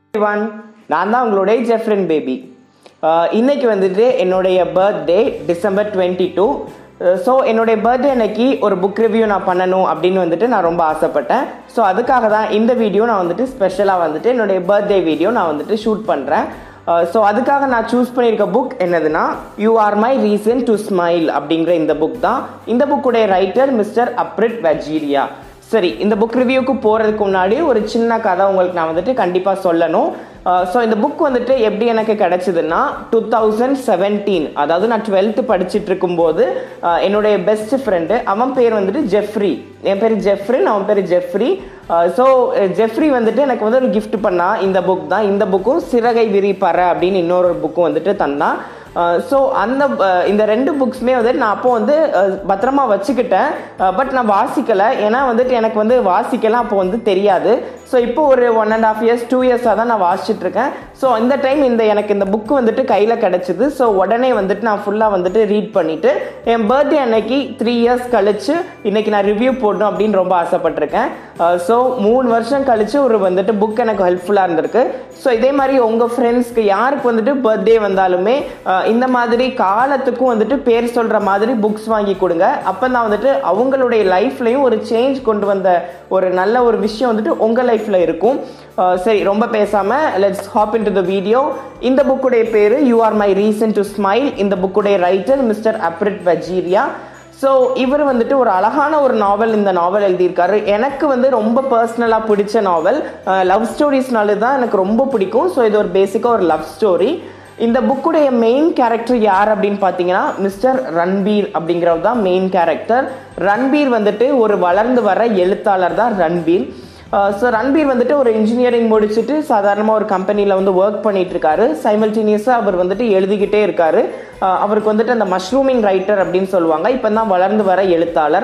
one நான் தான் உங்களுடைய ஜெஃப்ரின் பேபி இன்னைக்கு வந்துட்டு என்னுடைய birthday December twenty two so என்னுடைய பர்த்டே அன்னைக்கு ஒரு புக் ரிவ்யூ நான் பண்ணணும் அப்படின்னு வந்துட்டு நான் ரொம்ப ஆசைப்பட்டேன் ஸோ அதுக்காக தான் இந்த வீடியோ நான் வந்துட்டு ஸ்பெஷலாக வந்துட்டு என்னுடைய பர்த்டே வீடியோ நான் வந்துட்டு ஷூட் பண்ணுறேன் ஸோ அதுக்காக நான் சூஸ் பண்ணியிருக்க புக் என்னதுன்னா you are my reason to smile அப்படிங்கிற இந்த புக் தான் இந்த புக்குடைய ரைட்டர் மிஸ்டர் அப்ரிட் வெஜீரியா சரி இந்த புக் ரிவ்யூக்கு போகிறதுக்கு முன்னாடி ஒரு சின்ன கதை உங்களுக்கு நான் வந்துட்டு கண்டிப்பாக சொல்லணும் ஸோ இந்த புக் வந்துட்டு எப்படி எனக்கு கிடைச்சதுன்னா டூ தௌசண்ட் செவன்டீன் அதாவது நான் டுவெல்த்து படிச்சுட்டு இருக்கும்போது அஹ், என்னுடைய பெஸ்ட் ஃப்ரெண்டு அவன் பேர் வந்துட்டு ஜெஃப்ரி என் பேர் ஜெஃப்ரின் அவன் பேர் ஜெஃப்ரி ஸோ ஜெஃப்ரி வந்துட்டு எனக்கு வந்து ஒரு gift பண்ணா இந்த புக் தான் இந்த புக்கும் சிறகை விரிப்பற அப்படின்னு இன்னொரு புக்கும் வந்துட்டு தந்தான் ஸோ அந்த அஹ், இந்த ரெண்டு புக்ஸுமே வந்துட்டு நான் அப்போ வந்து அஹ், பத்திரமா வச்சுக்கிட்டேன் பட் நான் வாசிக்கலை ஏன்னா வந்துட்டு எனக்கு வந்து வாசிக்கலாம் அப்போ வந்து தெரியாது ஸோ இப்போ ஒரு one and half years two இயர்ஸாக தான் நான் வாசிச்சுட்டு இருக்கேன் ஸோ இந்த டைம் இந்த எனக்கு இந்த புக்கு வந்துட்டு கையில் கிடச்சிது ஸோ உடனே வந்துட்டு நான் ஃபுல்லாக வந்துட்டு ரீட் பண்ணிவிட்டு என் பர்த்டே அன்னைக்கு த்ரீ இயர்ஸ் கழிச்சு இன்னைக்கு நான் ரிவ்யூ போடணும் அப்படின்னு ரொம்ப ஆசைப்பட்டிருக்கேன் ஸோ மூணு வருஷம் கழிச்சு ஒரு வந்துட்டு புக் எனக்கு ஹெல்ப்ஃபுல்லாக இருந்திருக்கு ஸோ இதே மாதிரி உங்கள் ஃப்ரெண்ட்ஸ்க்கு யாருக்கு வந்துட்டு பர்த்டே வந்தாலுமே அஹ், இந்த மாதிரி காலத்துக்கும் வந்துட்டு பேர் சொல்கிற மாதிரி புக்ஸ் வாங்கி கொடுங்க அப்போ தான் வந்துட்டு அவங்களுடைய லைஃப்லையும் ஒரு சேஞ்ச் கொண்டு வந்த ஒரு நல்ல ஒரு விஷயம் வந்துட்டு உங்கள் லைஃப்பில் இருக்கும் அஹ், சரி ரொம்ப பேசாமல் let's hop in to the video இந்த புக்குடைய பேர் you are my reason to smile இந்த புக்குடைய ரைட்டர் மிஸ்டர் அப்ரிட் வஜீரியா ஸோ இவர் வந்துட்டு ஒரு அழகான ஒரு நாவல் இந்த நாவல் எழுதியிருக்காரு எனக்கு வந்து ரொம்ப பர்சனலாக பிடிச்ச நாவல் லவ் ஸ்டோரிஸ்னால தான் எனக்கு ரொம்ப பிடிக்கும் ஸோ இது ஒரு பேசிக்காக ஒரு லவ் ஸ்டோரி இந்த புக்குடைய மெயின் கேரக்டர் யார் அப்படின்னு பார்த்தீங்கன்னா மிஸ்டர் ரன்பீர் அப்படிங்கிறவர் தான் மெயின் கேரக்டர் ரன்பீர் வந்துட்டு ஒரு வளர்ந்து வர எழுத்தாளர் தான் ரன்பீர் ஸோ ரன்பீர் வந்துட்டு ஒரு இன்ஜினியரிங் முடிச்சுட்டு சாதாரணமாக ஒரு கம்பெனியில் வந்து ஒர்க் பண்ணிட்டு இருக்காரு சைமல்டேனியஸாக அவர் வந்துட்டு எழுதிக்கிட்டே இருக்காரு அஹ் அவருக்கு வந்துட்டு அந்த மஷ்ரூமிங் ரைட்டர் அப்படின்னு சொல்லுவாங்க இப்போ தான் வளர்ந்து வர எழுத்தாளர்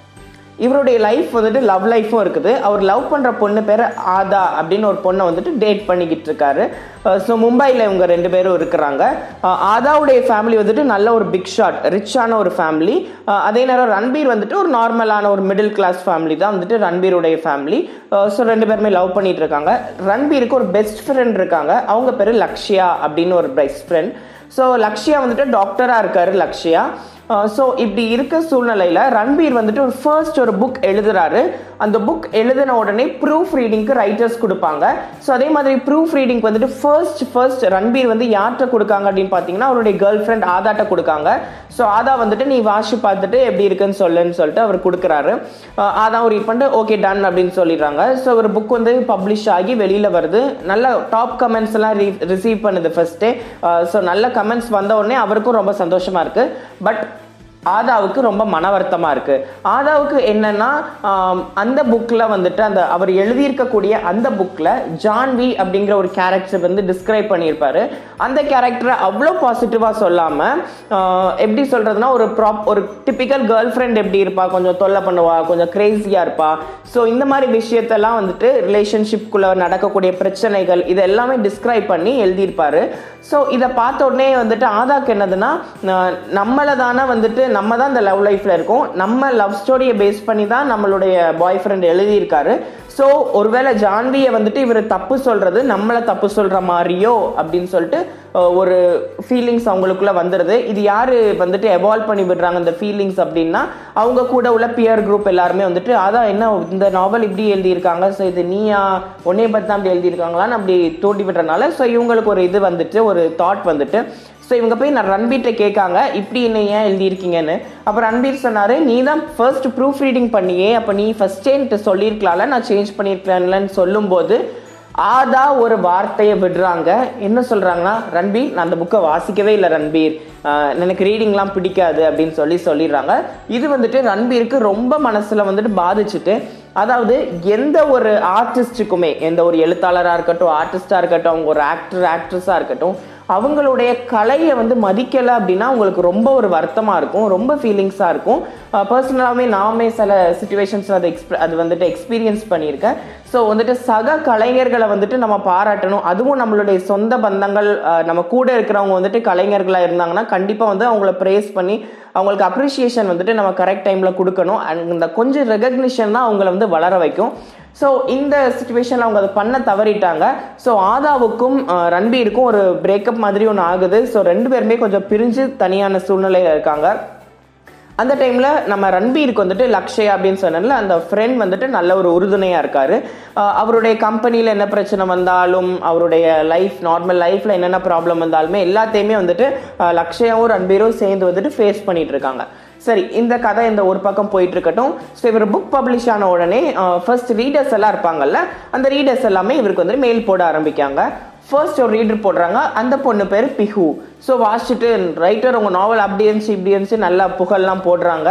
இவருடைய லைஃப் வந்துட்டு லவ் லைஃப்பும் இருக்குது அவர் லவ் பண்ணுற பொண்ணு பேர் ஆதா அப்படின்னு ஒரு பொண்ணை வந்துட்டு டேட் பண்ணிக்கிட்டு இருக்காரு ஸோ மும்பையில் இவங்க ரெண்டு பேரும் இருக்கிறாங்க அஹ் ஆதாவுடைய ஃபேமிலி வந்துட்டு நல்ல ஒரு பிக் ஷாட் ரிச்சான ஒரு ஃபேமிலி அதே நேரம் ரன்பீர் வந்துட்டு ஒரு நார்மலான ஒரு மிடில் கிளாஸ் ஃபேமிலி தான் வந்துட்டு ரன்பீருடைய ஃபேமிலி ஸோ ரெண்டு பேருமே லவ் பண்ணிட்டு இருக்காங்க ரன்பீருக்கு ஒரு பெஸ்ட் ஃப்ரெண்ட் இருக்காங்க அவங்க பேர் லக்ஷ்யா அப்படின்னு ஒரு பெஸ்ட் ஃப்ரெண்ட் ஸோ லக்ஷ்யா வந்துட்டு டாக்டராக இருக்காரு லக்ஷ்யா ஸோ இப்படி இருக்க சூழ்நிலையில் ரன்பீர் வந்துட்டு ஒரு ஃபர்ஸ்ட் ஒரு புக் எழுதுறாரு அந்த புக் எழுதின உடனே ப்ரூஃப் ரீடிங்க்கு ரைட்டர்ஸ் கொடுப்பாங்க ஸோ அதே மாதிரி ப்ரூஃப் ரீடிங் வந்துட்டு ஃபர்ஸ்ட் ஃபர்ஸ்ட் ரன்பீர் வந்து யார்கிட்ட கொடுக்காங்க அப்படின்னு பார்த்தீங்கன்னா அவருடைய கேர்ள் ஃப்ரெண்ட் ஆதாட்ட கொடுக்காங்க ஸோ ஆதா வந்துட்டு நீ வாசி பார்த்துட்டு எப்படி இருக்குன்னு சொல்லுன்னு சொல்லிட்டு அவர் கொடுக்குறாரு அஹ் ஆதா ரீட் பண்ணிட்டு ஓகே டன் அப்படின்னு சொல்லிடுறாங்க ஸோ ஒரு புக் வந்து பப்ளிஷ் ஆகி வெளியில் வருது நல்ல டாப் கமெண்ட்ஸ் எல்லாம் ரிசீவ் பண்ணுது ஃபர்ஸ்டே ஸோ நல்ல கமெண்ட்ஸ் வந்த உடனே அவருக்கும் ரொம்ப சந்தோஷமா இருக்கு பட் ஆதாவுக்கு ரொம்ப மன வருத்தமா இருக்கு ஆதாவுக்கு என்னன்னா ஆம், அந்த புக்ல வந்துட்டு அந்த அவர் எழுதியிருக்கக்கூடிய அந்த புக்ல ஜான்வி அப்படிங்கிற ஒரு கேரக்டர் வந்து டிஸ்கிரைப் பண்ணியிருப்பாரு அந்த கேரக்டரை அவ்வளோ பாசிட்டிவா சொல்லாம ஆஹ், எப்படி சொல்றதுன்னா ஒரு ப்ராப் ஒரு டிபிக்கல் கேர்ள் ஃப்ரெண்ட் எப்படி இருப்பா கொஞ்சம் தொல்லை பண்ணுவா கொஞ்சம் கிரேசியா இருப்பா ஸோ இந்த மாதிரி விஷயத்தெல்லாம் வந்துட்டு ரிலேஷன்ஷிப்குள்ள நடக்கக்கூடிய பிரச்சனைகள் இது எல்லாமே டிஸ்கிரைப் பண்ணி எழுதியிருப்பாரு ஸோ இதை பார்த்த உடனே வந்துட்டு ஆதாக்கு என்னதுன்னா ந- நம்மளை தானே வந்துட்டு நம்ம தான் இந்த லவ் லைஃப்ல இருக்கோம் நம்ம லவ் ஸ்டோரியை பேஸ் பண்ணி தான் நம்மளுடைய பாய் ஃப்ரெண்ட் எழுதியிருக்காரு ஸோ ஒருவேளை ஜான்வியை வந்துட்டு இவர் தப்பு சொல்றது நம்மளை தப்பு சொல்ற மாதிரியோ அப்படின்னு சொல்லிட்டு அஹ், ஒரு ஃபீலிங்ஸ் அவங்களுக்குள்ள வந்துடுது இது யாரு வந்துட்டு எவால்வ் பண்ணி விடுறாங்க இந்த ஃபீலிங்ஸ் அப்படின்னா அவங்க கூட உள்ள பியர் குரூப் எல்லாருமே வந்துட்டு அதான் என்ன இந்த நாவல் இப்படி எழுதியிருக்காங்க ஸோ இது நீயா உன்னைய பற்றி தான் அப்படி எழுதியிருக்காங்களான்னு அப்படி தோண்டி விடுறதுனால ஸோ இவங்களுக்கு ஒரு இது வந்துட்டு ஒரு தாட் வந்துட்டு ஸோ இவங்க போய் நான் ரன்பீர்ட்ட கேட்காங்க இப்படி என்ன ஏன் எழுதியிருக்கீங்கன்னு அப்போ ரன்பீர் சொன்னாரு நீ தான் ஃபர்ஸ்ட் ப்ரூஃப் ரீடிங் பண்ணியே அப்போ நீ ஃபர்ஸ்டே என்கிட்ட சொல்லியிருக்கலாம்ல நான் சேஞ்ச் பண்ணியிருக்கலாம்லன்னு சொல்லும்போது ஆதா ஒரு வார்த்தையை விடுறாங்க என்ன சொல்றாங்கன்னா ரன்பீர் நான் அந்த புக்கை வாசிக்கவே இல்லை ரன்பீர் ஆஹ் எனக்கு ரீடிங்லாம் பிடிக்காது அப்படின்னு சொல்லி சொல்லிடுறாங்க இது வந்துட்டு ரன்பீருக்கு ரொம்ப மனசுல வந்துட்டு பாதிச்சுட்டு அதாவது எந்த ஒரு ஆர்டிஸ்ட்டுக்குமே எந்த ஒரு எழுத்தாளராக இருக்கட்டும் ஆர்டிஸ்டாக இருக்கட்டும் அவங்க ஒரு ஆக்டர் ஆக்ட்ரஸாக இருக்கட்டும் அவங்களுடைய கலையை வந்து மதிக்கலை அப்படின்னா அவங்களுக்கு ரொம்ப ஒரு வருத்தமாக இருக்கும் ரொம்ப ஃபீலிங்ஸாக இருக்கும் பர்சனலாகவே நாமே சில சுச்சுவேஷன்ஸில் அதை எக்ஸ்ப அது வந்துட்டு எக்ஸ்பீரியன்ஸ் பண்ணியிருக்கேன் ஸோ வந்துட்டு சக கலைஞர்களை வந்துட்டு நம்ம பாராட்டணும் அதுவும் நம்மளுடைய சொந்த பந்தங்கள் அஹ், நம்ம கூட இருக்கிறவங்க வந்துட்டு கலைஞர்களாக இருந்தாங்கன்னா கண்டிப்பாக வந்து அவங்கள ப்ரேஸ் பண்ணி அவங்களுக்கு அப்ரிஷியேஷன் வந்துட்டு நம்ம கரெக்ட் டைமில் கொடுக்கணும் அண்ட் இந்த கொஞ்சம் ரெகக்னிஷன் தான் அவங்கள வந்து வளர வைக்கும் ஸோ இந்த சுச்சுவேஷனில் அவங்க அதை பண்ண தவறிட்டாங்க ஸோ ஆதாவுக்கும் அஹ், ரன்பீருக்கும் ஒரு பிரேக்கப் மாதிரி ஒன்று ஆகுது ஸோ ரெண்டு பேருமே கொஞ்சம் பிரிஞ்சு தனியான சூழ்நிலையில் இருக்காங்க அந்த டைமில் நம்ம ரன்பீருக்கு வந்துட்டு லக்ஷயா அப்படின்னு சொன்னல அந்த ஃப்ரெண்ட் வந்துட்டு நல்ல ஒரு உறுதுணையாக இருக்கார் அவருடைய கம்பெனியில் என்ன பிரச்சனை வந்தாலும் அவருடைய லைஃப் நார்மல் லைஃப்பில் என்னென்ன ப்ராப்ளம் வந்தாலுமே எல்லாத்தையுமே வந்துட்டு அஹ், லக்ஷயாவும் ரன்பீரும் சேர்ந்து வந்துட்டு ஃபேஸ் பண்ணிட்டு இருக்காங்க சரி இந்த கதை இந்த ஒரு பக்கம் போயிட்டு இருக்கட்டும் ஸோ இவர் புக் பப்ளிஷ் ஆன உடனே ஃபர்ஸ்ட் ரீடர்ஸ் எல்லாம் இருப்பாங்கல்ல அந்த ரீடர்ஸ் எல்லாமே இவருக்கு வந்து மெயில் போட ஆரம்பிக்காங்க ஃபர்ஸ்ட் ஒரு ரீடர் போடுறாங்க அந்த பொண்ணு பேர் பிஹு ஸோ வாசிச்சுட்டு ரைட்டர் உங்கள் நாவல் அப்படி இருந்துச்சு இப்படி இருந்துச்சு நல்லா புகழ்லாம் போடுறாங்க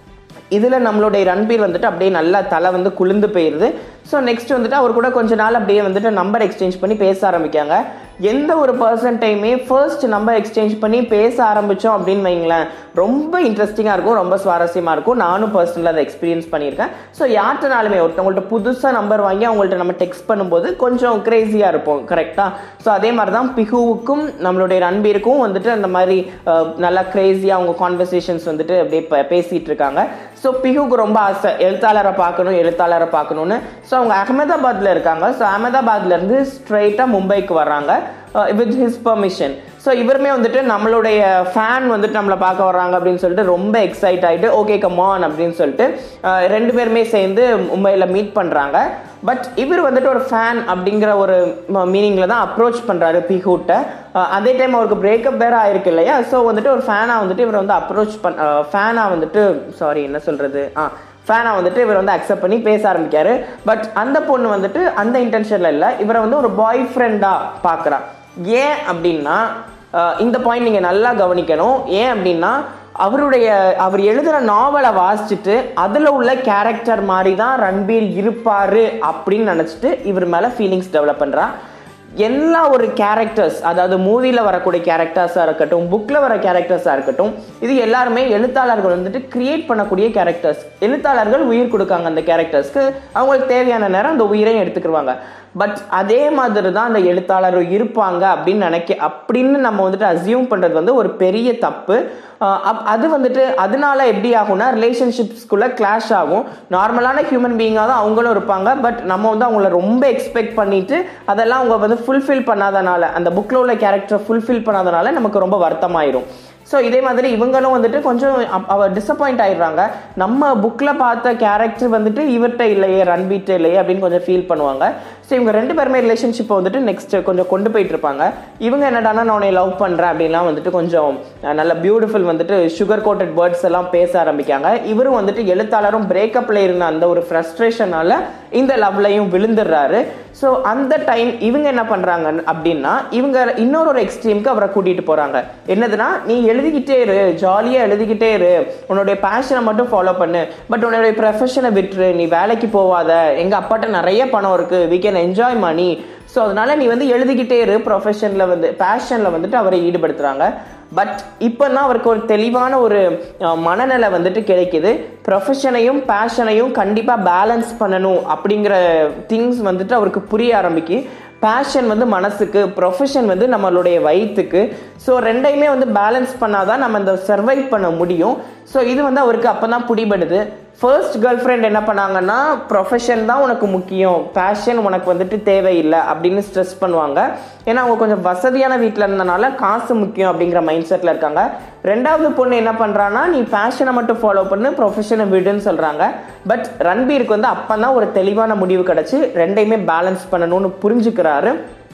இதில் நம்மளுடைய ரன்பீர் வந்துட்டு அப்படியே நல்லா தலை வந்து குளிர்ந்து போயிடுது ஸோ நெக்ஸ்ட் வந்துட்டு அவர் கூட கொஞ்ச நாள் அப்படியே வந்துட்டு நம்பர் எக்ஸ்சேஞ்ச் பண்ணி பேச ஆரம்பிக்காங்க எந்த ஒரு பர்சன்டையுமே ஃபர்ஸ்ட் நம்பர் எக்ஸ்சேஞ்ச் பண்ணி பேச ஆரம்பித்தோம் அப்படின்னு வைங்களேன் ரொம்ப இன்ட்ரெஸ்டிங்காக இருக்கும் ரொம்ப சுவாரஸ்யமாக இருக்கும் நானும் பர்சனலாக அதை எக்ஸ்பீரியன்ஸ் பண்ணியிருக்கேன் ஸோ யார்கிட்டனாலுமே ஒருத்தவங்கள்ட்ட புதுசாக நம்பர் வாங்கி அவங்கள்ட்ட நம்ம டெக்ஸ்ட் பண்ணும்போது கொஞ்சம் க்ரேஸியாக இருப்போம் கரெக்டாக ஸோ அதே மாதிரி தான் பிஹுவுக்கும் நம்மளுடைய ரன்பீருக்கும் வந்துட்டு அந்த மாதிரி அஹ், நல்லா க்ரேஸியாக அவங்க கான்வர்சேஷன்ஸ் வந்துட்டு அப்படியே ப- பேசிட்டு இருக்காங்க ஸோ பிஹுக்கு ரொம்ப ஆசை எழுத்தாளரை பார்க்கணும் எழுத்தாளரை பார்க்கணுன்னு ஸோ அவங்க அகமதாபாத்தில் இருக்காங்க ஸோ அகமதாபாத்லேருந்து ஸ்ட்ரைட்டாக மும்பைக்கு வர்றாங்க வித் ஹிஸ் பர்மிஷன் ஸோ இவருமே வந்துட்டு நம்மளுடைய ஃபேன் வந்துட்டு நம்மளை பார்க்க வர்றாங்க அப்படின்னு சொல்லிட்டு ரொம்ப எக்ஸைட் ஆகிட்டு ஓகே கமான் அப்படின்னு சொல்லிட்டு அஹ், ரெண்டு பேருமே சேர்ந்து மும்பையில் மீட் பண்ணுறாங்க பட் இவர் வந்துட்டு ஒரு ஃபேன் அப்படிங்கிற ஒரு மீனிங்கில் தான் அப்ரோச் பண்ணுறாரு பிஹூட்ட அதே டைம் அவருக்கு பிரேக்கப் வேற ஆயிருக்கு இல்லையா ஸோ வந்துட்டு ஒரு ஃபேனாக வந்துட்டு இவர் வந்து அப்ரோச் பண் ஃபேனாக வந்துட்டு சாரி என்ன சொல்கிறது ஆ ஃபேனாக வந்துட்டு இவர் வந்து அக்செப்ட் பண்ணி பேச ஆரம்பிக்காரு பட் அந்த பொண்ணு வந்துட்டு அந்த இன்டென்ஷனில் இல்லை இவரை வந்து ஒரு பாய் ஃப்ரெண்டாக பார்க்குறா ஏன் அப்படின்னா அஹ், இந்த பாயிண்ட் நீங்கள் நல்லா கவனிக்கணும் ஏன் அப்படின்னா அவருடைய அவர் எழுதுகிற நாவலை வாசிச்சுட்டு அதில் உள்ள கேரக்டர் மாதிரி தான் ரன்பீர் இருப்பார் அப்படின்னு நினச்சிட்டு இவர் மேலே ஃபீலிங்ஸ் டெவலப் பண்ணுறா எல்லா ஒரு கேரக்டர்ஸ் அதாவது மூவியில் வரக்கூடிய கேரக்டர்ஸாக இருக்கட்டும் புக்கில் வர கேரக்டர்ஸாக இருக்கட்டும் இது எல்லாருமே எழுத்தாளர்கள் வந்துட்டு கிரியேட் பண்ணக்கூடிய கேரக்டர்ஸ் எழுத்தாளர்கள் உயிர் கொடுக்காங்க அந்த கேரக்டர்ஸ்க்கு அவங்களுக்கு தேவையான நேரம் அந்த உயிரையும் எடுத்துக்கிடுவாங்க பட் அதே மாதிரி தான் அந்த எழுத்தாளர் இருப்பாங்க அப்படின்னு நினைக்க அப்படின்னு நம்ம வந்துட்டு அசியூம் பண்ணுறது வந்து ஒரு பெரிய தப்பு ஆஹ் அப்- அது வந்துட்டு அதனால எப்படி ஆகும்னா ரிலேஷன்ஷிப்ஸ்குள்ளே கிளாஷ் ஆகும் நார்மலான ஹியூமன் பீயிங்காக தான் அவங்களும் இருப்பாங்க பட் நம்ம வந்து அவங்கள ரொம்ப எக்ஸ்பெக்ட் பண்ணிட்டு அதெல்லாம் அவங்க வந்து ஃபுல்ஃபில் பண்ணாதனால அந்த புக்கில் உள்ள கேரக்டரை ஃபுல்ஃபில் பண்ணாதனால நமக்கு ரொம்ப வருத்தமாயிரும் ஸோ இதே மாதிரி இவங்களும் வந்துட்டு கொஞ்சம் அப்- அவ டிசப்பாயிண்ட் ஆயிடுறாங்க நம்ம புக்கில் பார்த்த கேரக்டர் வந்துட்டு இவர்கிட்ட இல்லையே ரன்பீட்ட இல்லையே அப்படின்னு கொஞ்சம் ஃபீல் பண்ணுவாங்க ஸோ இவங்க ரெண்டு பேருமே ரிலேஷன்ஷிப்பை வந்துட்டு நெக்ஸ்ட் கொஞ்சம் கொண்டு போயிட்டு இருப்பாங்க இவங்க என்னடானா நான் உன்னை லவ் பண்ணுறேன் அப்படின்லாம் வந்துட்டு கொஞ்சம் அஹ், நல்ல பியூட்டிஃபுல் வந்துட்டு சுகர் கோட்டட் வேர்ட்ஸ் எல்லாம் பேச ஆரம்பிக்காங்க இவரும் வந்துட்டு எழுத்தாளரும் பிரேக்கப்பில் இருந்த அந்த ஒரு ஃப்ரஸ்ட்ரேஷனால இந்த லவ்லையும் விழுந்துடுறாரு ஸோ அந்த டைம் இவங்க என்ன பண்ணுறாங்க அப்படின்னா இவங்க இன்னொரு ஒரு எக்ஸ்ட்ரீமுக்கு அவரை கூட்டிகிட்டு போகிறாங்க என்னதுன்னா நீ எழுதிக்கிட்டே இரு ஜாலியாக எழுதிக்கிட்டே இரு உன்னுடைய பேஷனை மட்டும் ஃபாலோ பண்ணு பட் உன்னுடைய ப்ரொஃபஷனை விட்டுரு நீ வேலைக்கு போவாத எங்கள் அப்பாட்ட நிறைய பணம் இருக்குது we can enjoy money so அதனால நீ வந்து எழுதிக்கிட்டே இரு ப்ரொஃபஷனில் வந்து பேஷனில் வந்துட்டு அவரை ஈடுபடுத்துகிறாங்க பட் இப்போ தான் அவருக்கு ஒரு தெளிவான ஒரு அஹ், மனநிலை வந்துட்டு கிடைக்குது ப்ரொஃபஷனையும் பேஷனையும் கண்டிப்பாக பேலன்ஸ் பண்ணணும் அப்படிங்கிற திங்ஸ் வந்துட்டு அவருக்கு புரிய ஆரம்பிக்கு பேஷன் வந்து மனசுக்கு ப்ரொஃபஷன் வந்து நம்மளுடைய வயிற்றுக்கு ஸோ ரெண்டையுமே வந்து பேலன்ஸ் பண்ணாதான் நம்ம இந்த சர்வைவ் பண்ண முடியும் ஸோ இது வந்து அவருக்கு அப்போ தான் பிடிபடுது ஃபர்ஸ்ட் கேர்ள் ஃப்ரெண்ட் என்ன பண்ணாங்கன்னா ப்ரொஃபஷன் தான் உனக்கு முக்கியம் பேஷன் உனக்கு வந்துட்டு தேவையில்லை அப்படின்னு ஸ்ட்ரெஸ் பண்ணுவாங்க ஏன்னா அவங்க கொஞ்சம் வசதியான வீட்டில் இருந்தனால காசு முக்கியம் அப்படிங்கிற மைண்ட் செட்டில் இருக்காங்க ரெண்டாவது பொண்ணு என்ன பண்ணுறான்னா நீ பேஷனை மட்டும் ஃபாலோ பண்ணு ப்ரொஃபஷனை விடுன்னு சொல்கிறாங்க பட் ரன்பீருக்கு வந்து அப்போ தான் ஒரு தெளிவான முடிவு கிடச்சி ரெண்டையுமே பேலன்ஸ் பண்ணணும்னு புரிஞ்சுக்கிறாரு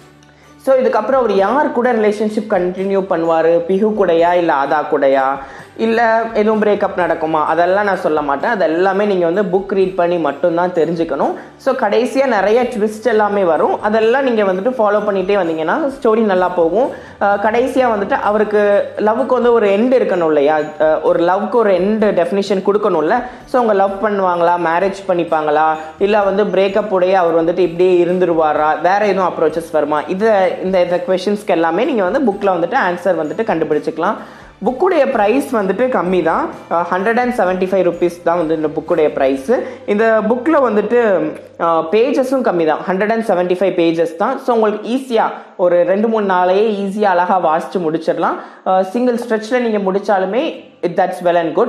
ஸோ இதுக்கப்புறம் அவர் யார் கூட ரிலேஷன்ஷிப் கண்டினியூ பண்ணுவார் பிஹு கூடயா இல்லை ஆதா கூடயா இல்லை எதுவும் பிரேக்கப் நடக்குமா அதெல்லாம் நான் சொல்ல மாட்டேன் அது எல்லாமே நீங்கள் வந்து புக் ரீட் பண்ணி மட்டும்தான் தெரிஞ்சுக்கணும் ஸோ கடைசியாக நிறைய ட்விஸ்ட் எல்லாமே வரும் அதெல்லாம் நீங்கள் வந்துட்டு ஃபாலோ பண்ணிகிட்டே வந்தீங்கன்னா ஸ்டோரி நல்லா போகும் கடைசியாக வந்துட்டு அவருக்கு லவ்வுக்கு வந்து ஒரு எண்ட் இருக்கணும் இல்லையா அஹ் ஒரு லவ்க்கு ஒரு எண்டு டெஃபினிஷன் கொடுக்கணும்ல ஸோ அவங்க லவ் பண்ணுவாங்களா மேரேஜ் பண்ணிப்பாங்களா இல்லை வந்து பிரேக்கப் உடைய அவர் வந்துட்டு இப்படியே இருந்துருவாரா வேற எதுவும் அப்ரோச்சஸ் வருமா இது இந்த இந்த கொஷின்ஸ்க்கு எல்லாமே நீங்கள் வந்து புக்கில் வந்துட்டு ஆன்சர் வந்துட்டு கண்டுபிடிச்சிக்கலாம் புக்குடைய ப்ரைஸ் வந்துட்டு கம்மி தான் hundred and seventy five rupees தான் வந்து இந்த புக்குடைய ப்ரைஸு இந்த புக்கில் வந்துட்டு பேஜஸும் கம்மி தான் hundred and seventy five pages தான் ஸோ உங்களுக்கு ஈஸியாக ஒரு ரெண்டு மூணு நாளையே ஈஸியாக அழகாக வாசித்து முடிச்சிடலாம் சிங்கிள் ஸ்ட்ரெச்சில் நீங்கள் முடித்தாலுமே it that's well and good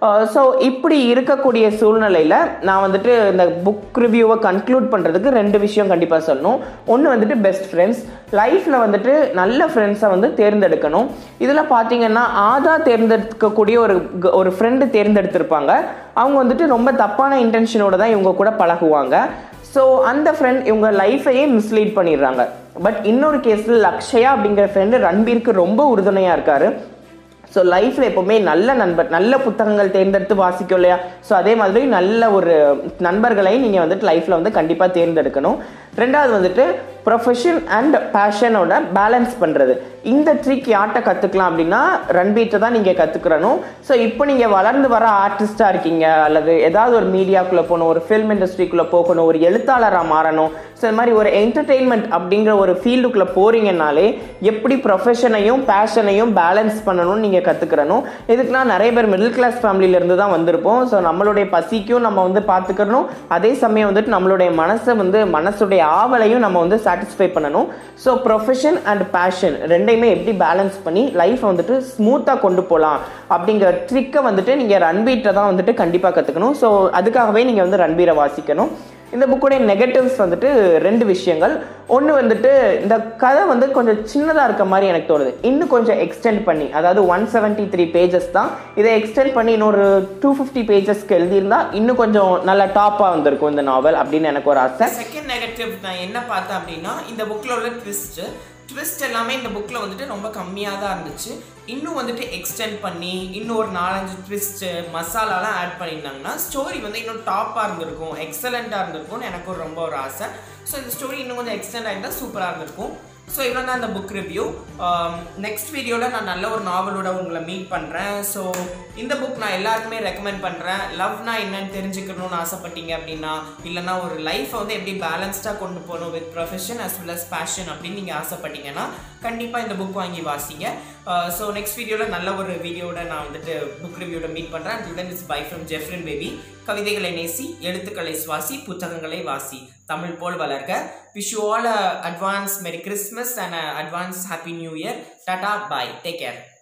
so இப்படி இருக்கக்கூடிய சூழ்நிலையில் நான் வந்துட்டு இந்த புக் ரிவ்யூவை கன்க்ளூட் பண்ணுறதுக்கு ரெண்டு விஷயம் கண்டிப்பாக சொல்லணும் ஒன்று வந்துட்டு பெஸ்ட் ஃப்ரெண்ட்ஸ் லைஃப்பில் வந்துட்டு நல்ல ஃப்ரெண்ட்ஸை வந்து தேர்ந்தெடுக்கணும் இதில் பார்த்தீங்கன்னா ஆதா தேர்ந்தெடுக்கக்கூடிய ஒரு க- ஒரு ஃப்ரெண்டு தேர்ந்தெடுத்திருப்பாங்க அவங்க வந்துட்டு ரொம்ப தப்பான இன்டென்ஷனோட தான் இவங்க கூட பழகுவாங்க ஸோ அந்த ஃப்ரெண்ட் இவங்க லைஃபையே மிஸ்லீட் பண்ணிடுறாங்க பட் இன்னொரு கேஸில் லக்ஷயா அப்படிங்கிற ஃப்ரெண்டு ரன்பீருக்கு ரொம்ப உறுதுணையாக இருக்காரு ஸோ லைஃப்பில் எப்போவுமே நல்ல நண்பர் நல்ல புத்தகங்கள் தேர்ந்தெடுத்து வாசிக்கும் இல்லையா ஸோ அதே மாதிரி நல்ல ஒரு நண்பர்களை நீங்கள் வந்துட்டு லைஃப்பில் வந்து கண்டிப்பாக தேர்ந்தெடுக்கணும் ரெண்டாவது வந்துட்டு ப்ரொஃபஷன் அண்ட் பேஷனோட பேலன்ஸ் பண்ணுறது இந்த ட்ரிக் யார்கிட்ட கற்றுக்கலாம் அப்படின்னா ரன்பீட்டை தான் நீங்கள் கற்றுக்கிறணும் ஸோ இப்போ நீங்கள் வளர்ந்து வர ஆர்டிஸ்டாக இருக்கீங்க அல்லது ஏதாவது ஒரு மீடியாக்குள்ளே போகணும் ஒரு ஃபில்ம் இண்டஸ்ட்ரிக்குள்ளே போகணும் ஒரு எழுத்தாளராக மாறணும் ஸோ இது மாதிரி ஒரு என்டர்டெயின்மெண்ட் அப்படிங்கிற ஒரு ஃபீல்டுக்குள்ளே போகிறீங்கனாலே எப்படி ப்ரொஃபஷனையும் பேஷனையும் பேலன்ஸ் பண்ணணும்னு நீங்கள் கற்றுக்கிறணும் இதுக்கெலாம் நிறைய பேர் மிடில் கிளாஸ் ஃபேமிலியிலேருந்து தான் வந்திருப்போம் ஸோ நம்மளுடைய பசிக்கும் நம்ம வந்து பார்த்துக்கணும் அதே சமயம் வந்துட்டு நம்மளுடைய மனசை வந்து மனசுடைய ஆவலையும் நம்ம வந்து சாட்டிஸ்ஃபை பண்ணணும் ஸோ ப்ரொஃபஷன் அண்ட் பேஷன் ரெண்டையுமே எப்படி பேலன்ஸ் பண்ணி லைஃப்பை வந்துட்டு ஸ்மூத்தாக கொண்டு போகலாம் அப்படிங்கிற ட்ரிக்கை வந்துட்டு நீங்கள் ரன்பீட்டை தான் வந்துட்டு கண்டிப்பாக கற்றுக்கணும் ஸோ அதுக்காகவே நீங்கள் வந்து ரன்பீரை வாசிக்கணும் இந்த புக்குடைய நெகட்டிவ்ஸ் வந்துட்டு ரெண்டு விஷயங்கள் ஒன்று வந்துட்டு இந்த கதை வந்து கொஞ்சம் சின்னதாக இருக்க மாதிரி எனக்கு தோணுது இன்னும் கொஞ்சம் எக்ஸ்டெண்ட் பண்ணி அதாவது ஒன் செவன்ட்டி த்ரீ பேஜஸ் தான் இதை எக்ஸ்டெண்ட் பண்ணி இன்னொரு டூ ஃபிஃப்டி பேஜஸ்க்கு எழுதியிருந்தா இன்னும் கொஞ்சம் நல்ல டாப்பாக வந்திருக்கும் இந்த நாவல் அப்படின்னு எனக்கு ஒரு ஆசை செகண்ட் நெகட்டிவ் நான் என்ன பார்த்தேன் அப்படின்னா இந்த புக்கில் உள்ள ட்விஸ்ட்டு ட்விஸ்ட் எல்லாமே இந்த புக்கில் வந்துட்டு ரொம்ப கம்மியாக தான் இருந்துச்சு இன்னும் வந்துட்டு எக்ஸ்டெண்ட் பண்ணி இன்னும் ஒரு நாலஞ்சு ட்விஸ்ட்டு மசாலாலாம் ஆட் பண்ணியிருந்தாங்கன்னா ஸ்டோரி வந்து இன்னும் டாப்பாக இருந்திருக்கும் எக்ஸலண்ட்டாக இருந்திருக்கும்னு எனக்கு ஒரு ரொம்ப ஒரு ஆசை ஸோ இந்த ஸ்டோரி இன்னும் கொஞ்சம் எக்ஸ்டெண்ட் ஆகிருந்தால் சூப்பராக இருந்திருக்கும் ஸோ இவ்வளோ தான் இந்த புக் ரிவ்யூ நெக்ஸ்ட் வீடியோவில் நான் நல்ல ஒரு நாவலோட உங்களை மீட் பண்ணுறேன் ஸோ இந்த புக் நான் எல்லாருக்குமே ரெக்கமெண்ட் பண்ணுறேன் லவ்னா என்னன்னு தெரிஞ்சுக்கணும்னு ஆசைப்பட்டீங்க அப்படின்னா இல்லைனா ஒரு லைஃப்பை வந்து எப்படி பேலன்ஸ்டாக கொண்டு போகணும் with profession as well as passion அப்படின்னு நீங்கள் ஆசைப்பட்டீங்கன்னா கண்டிப்பாக இந்த புக் வாங்கி வாசிங்க ஸோ நெக்ஸ்ட் வீடியோவில் நல்ல ஒரு வீடியோட நான் வந்துட்டு புக் ரிவ்யூட மீட் பண்ணுறேன் until then it's bye from Jeffrin Baby கவிதைகளை நேசி எழுத்துக்களை சுவாசி புத்தகங்களை வாசி தமிழ் போல் வளர்க wish you all advance merry Christmas and advance happy new year tata bye take care